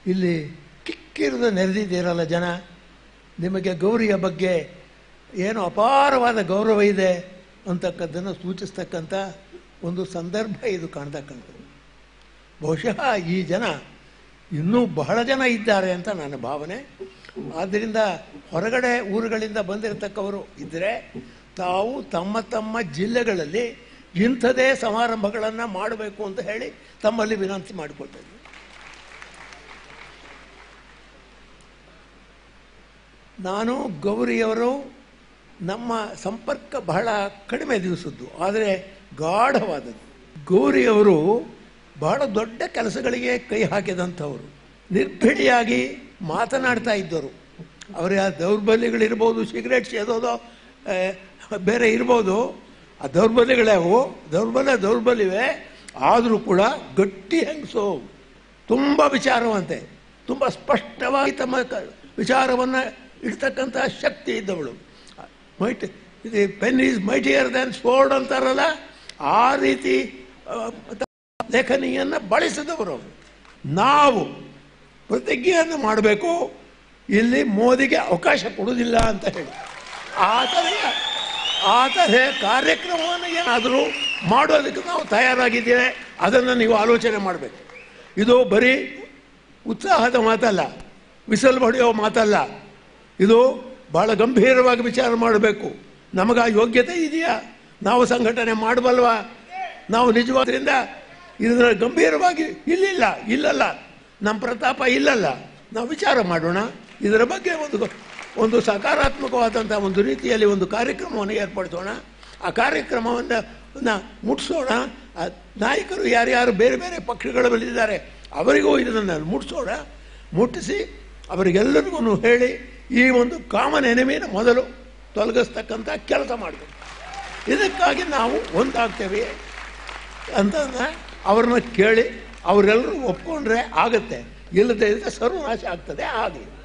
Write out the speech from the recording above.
ಇಲ್ಲಿ ಕಿಕ್ಕಿರಿದು ನೆರೆದಿದ್ದೀರಲ್ಲ ಜನ ನಿಮಗೆ ಗೌರಿಯ ಬಗ್ಗೆ ಏನು ಅಪಾರವಾದ ಗೌರವ ಇದೆ ಅಂತಕ್ಕದ್ದನ್ನು ಸೂಚಿಸ್ತಕ್ಕಂಥ ಒಂದು ಸಂದರ್ಭ ಇದು ಕಾಣ್ತಕ್ಕಂಥದ್ದು ಬಹುಶಃ ಈ ಜನ ಇನ್ನೂ ಬಹಳ ಜನ ಇದ್ದಾರೆ ಅಂತ ನನ್ನ ಭಾವನೆ ಆದ್ದರಿಂದ ಹೊರಗಡೆ ಊರುಗಳಿಂದ ಬಂದಿರತಕ್ಕವರು ಇದ್ದರೆ ತಾವು ತಮ್ಮ ತಮ್ಮ ಜಿಲ್ಲೆಗಳಲ್ಲಿ ಇಂಥದೇ ಸಮಾರಂಭಗಳನ್ನು ಮಾಡಬೇಕು ಅಂತ ಹೇಳಿ ತಮ್ಮಲ್ಲಿ ವಿನಂತಿ ಮಾಡಿಕೊಳ್ತೇನೆ ನಾನು ಗೌರಿಯವರು ನಮ್ಮ ಸಂಪರ್ಕ ಬಹಳ ಕಡಿಮೆ ದಿವಸದ್ದು ಆದರೆ ಗಾಢವಾದದ್ದು ಗೌರಿಯವರು ಬಹಳ ದೊಡ್ಡ ಕೆಲಸಗಳಿಗೆ ಕೈ ಹಾಕಿದಂಥವರು ನಿರ್ಭಿಡಿಯಾಗಿ ಮಾತನಾಡ್ತಾ ಇದ್ದರು ಅವರ ದೌರ್ಬಲ್ಯಗಳಿರ್ಬೋದು ಸಿಗರೇಟ್ ಸೇದೋದು ಆ, ಬೇರೆ ಇರ್ಬೋದು ಆ ದೌರ್ಬಲ್ಯಗಳವು ದೌರ್ಬಲ್ಯ ದೌರ್ಬಲ್ಯವೇ ಆದರೂ ಕೂಡ ಗಟ್ಟಿ ಹೆಂಗಸು ತುಂಬ ವಿಚಾರವಂತೆ ತುಂಬ ಸ್ಪಷ್ಟವಾಗಿ ತಮ್ಮ ಕ- ವಿಚಾರವನ್ನು ಇಡ್ತಕ್ಕಂಥ ಶಕ್ತಿ ಇದ್ದವಳು ಮೈಟ್ ಇದು pen is mightier than sword ಅಂತಾರಲ್ಲ ಆ ರೀತಿ ಆ, ಲೇಖನಿಯನ್ನು ಬಳಸಿದವರು ಅವರು. ನಾವು ಪ್ರತಿಜ್ಞೆಯನ್ನು ಮಾಡಬೇಕು ಇಲ್ಲಿ ಮೋದಿಗೆ ಅವಕಾಶ ಕೊಡುವುದಿಲ್ಲ ಅಂತ ಹೇಳಿ ಆ ಥರ ಆ ಥರ ಕಾರ್ಯಕ್ರಮವನ್ನು ಏನಾದರೂ ಮಾಡೋದಕ್ಕೆ ನಾವು ತಯಾರಾಗಿದ್ದೇವೆ ಅದನ್ನು ನೀವು ಆಲೋಚನೆ ಮಾಡಬೇಕು ಇದು ಬರೀ ಉತ್ಸಾಹದ ಮಾತಲ್ಲ ವಿಸಲ್ ಹೊಡೆಯೋ ಮಾತಲ್ಲ ಇದು ಭಾಳ ಗಂಭೀರವಾಗಿ ವಿಚಾರ ಮಾಡಬೇಕು ನಮಗೆ ಆ ಯೋಗ್ಯತೆ ಇದೆಯಾ ನಾವು ಸಂಘಟನೆ ಮಾಡಬಲ್ವಾ ನಾವು ನಿಜವಾದ್ರಿಂದ ಇದನ್ನ ಗಂಭೀರವಾಗಿ ಇಲ್ಲಿಲ್ಲ ಇಲ್ಲಲ್ಲ ನಮ್ಮ ಪ್ರತಾಪ ಇಲ್ಲಲ್ಲ ನಾವು ವಿಚಾರ ಮಾಡೋಣ ಇದರ ಬಗ್ಗೆ ಒಂದು ಒಂದು ಸಕಾರಾತ್ಮಕವಾದಂಥ ಒಂದು ರೀತಿಯಲ್ಲಿ ಒಂದು ಕಾರ್ಯಕ್ರಮವನ್ನು ಏರ್ಪಡಿಸೋಣ ಆ ಕಾರ್ಯಕ್ರಮವನ್ನು ನ ಮುಟ್ಟಿಸೋಣ ಆ ನಾಯಕರು ಯಾರ್ಯಾರು ಬೇರೆ ಬೇರೆ ಪಕ್ಷಗಳಲ್ಲಿದ್ದಾರೆ ಅವರಿಗೂ ಇದನ್ನು ಮುಟ್ಟಿಸೋಣ ಮುಟ್ಟಿಸಿ ಅವರಿಗೆಲ್ಲರಿಗೂ ಹೇಳಿ ಈ ಒಂದು ಕಾಮನ್ ಎನಿಮಿನ ಮೊದಲು ತೊಲಗಿಸ್ತಕ್ಕಂಥ ಕೆಲಸ ಮಾಡಬೇಕು ಇದಕ್ಕಾಗಿ ನಾವು ಒಂದಾಗ್ತೇವೆ ಅಂತ ಅವ್ರನ್ನ ಕೇಳಿ ಅವರೆಲ್ಲರೂ ಒಪ್ಕೊಂಡ್ರೆ ಆಗುತ್ತೆ ಇಲ್ಲದೆ ಇದ್ರೆ ಸರ್ವನಾಶ ಆಗ್ತದೆ ಆಗಲಿ